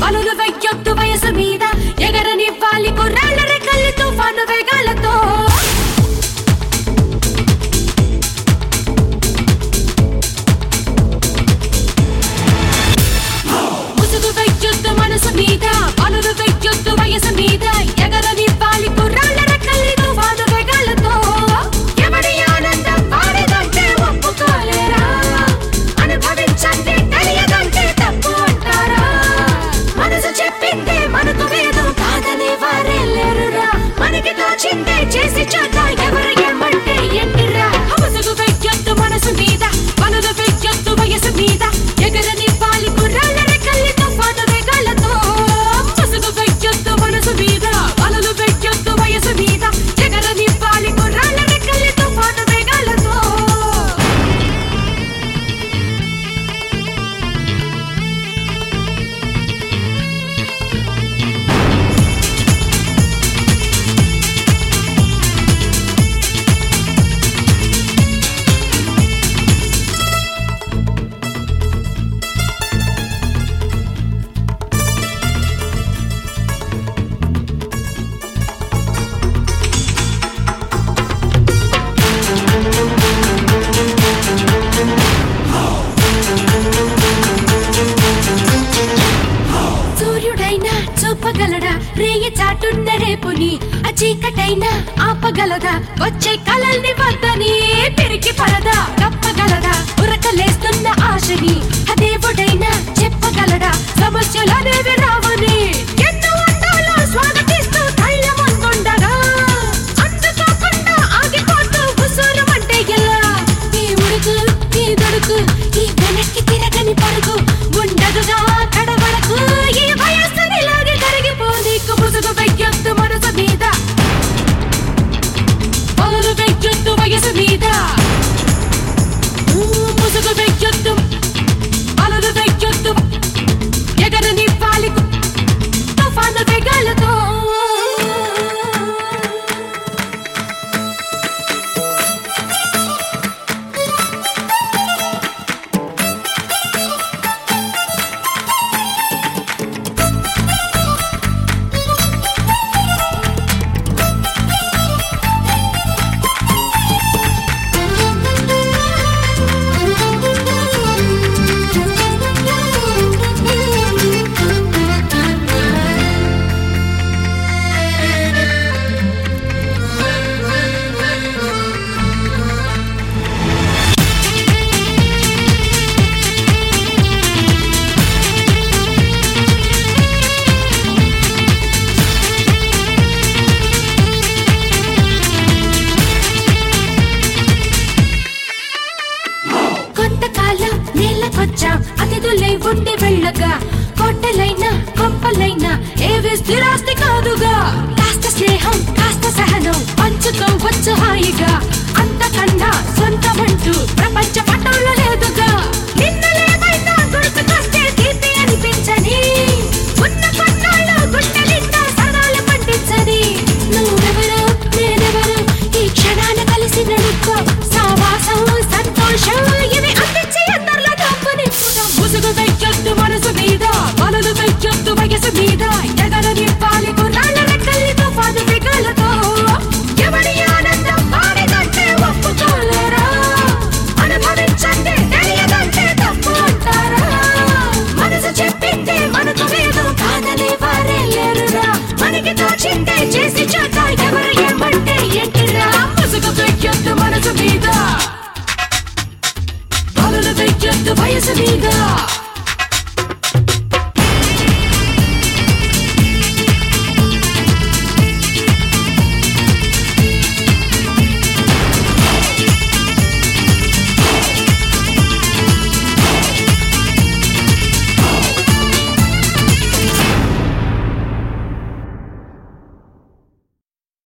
పనులు వెయ్యొద్దు వయసు మీద ఎగరనివ్వాలి కుర్రాళ్ళ రెక్కల్లి తుఫాను వేగాలతో ముసుగు వెయ్యొద్దు మనసు మీద పనులు వెయ్యొద్దు వయసు మీద ఎగరనివ్వాలి కుర్రాళ్ళ రెక్కల్లి తుఫాను వేగాలతో ఎవరి ఆనందం వారిదంటే ఒప్పుకోలేరా అనుభవించండి తెలియదంటే తప్పు అంటారా మనసు చెప్పిందే మనకు వేదు కాదనే వారే లేరురా మనకి తోచిందే చేసి చూద్దాం ఎవరు ఏమంటే ఎంటిరా ముసుగు వెయ్యొద్దు మనసు మీద పనులు వెయ్యొద్దు వయసు మీద ఎగరనివ్వాలి కుర్రాళ్ళ రెక్కల్లి తుఫాను వేగాలతో ముసుగు వెయ్యొద్దు మనసు మీద పనులు వెయ్యొద్దు వయసు మీద ఎగరనివ్వాలి కుర్రాళ్ళ రెక్కల్లి తుఫాను వేగాలతో సూర్యుడైనా చూపగలడా రేయి చాటున్న రేపుని ఆ చీకటైనా ఆపగలదా వచ్చే కలల్ని వద్దని పెరిగి పరదా కప్పగలదా ఉరకలేస్తున్న ఆశని ఆ దేవుడైనా చెప్పగలడా సమస్యలనేవి రావని ఎన్నో అందాలు స్వాగతిస్తూ ధైర్యం అందుండగా అందుకోకుండా ఆగిపోతూ ఉసూరమంటే ఎలా ఈ ఉడుకు ఈ దొడుకు ఈ వెనక్కి తిరగని పరుగు ఉండదుగా కడవరకు ఈ వయస్సుని లాగి కరిగిపోనీకు ముసుగు వెయ్యొద్దు మనసు మీద పనులు వెయ్యొద్దు వయసు మీద ఊ, ముసుగు వెయ్యొద్దు పనులు వెయ్యొద్దు ఎగరనివ్వాలి తుఫాను వేగాలతో కొంతకాలం నేలకొచ్చాం అతిథులై ఉండి వెళ్ళగా కోటలైనా కొంపలైనా ఏవి స్థిరాస్తి కాదుగా కాస్త స్నేహం కాస్త సహనం పంచుకోవచ్చు హాయిగా అంతకన్నా సొంతమంటూ ప్రపంచ పటంలో లేదుగా నిన్నలేమైనా గుర్తుకొస్తే తీపి అనిపించని ఉన్న కొన్నాళ్ళు గుండెలిండా సదాలు పండించని నువ్వెవరో నేనెవరో ఈ క్షణాన కలిసి నడుకో సావాసం సంతోషం ఇవి అందించి అందరిలో డబ్బుని ముసుగు వెయ్యొద్దు మనసు మీద పనులు వెయ్యొద్దు వయసు మీద ఎగరనివ్వాలి కుర్రాళ్ళ రెక్కల్ని తుఫాను దిగాలతో ఎవడి ఆనందం వాడిదంటే ఒప్పుకోలేరా అనుభవించండి తెలియదంటే తప్పు అంటారా మనసు చెప్పింది మనకు వేదు కాదనే వారే లేరురా మనకి తోచిందే చేసి చూద్దాం ఎవరు ఏమంటే ఏంటిరా ముసుగు వెయ్యొద్దు మనసు మీద పనులు వెయ్యొద్దు వయసు మీద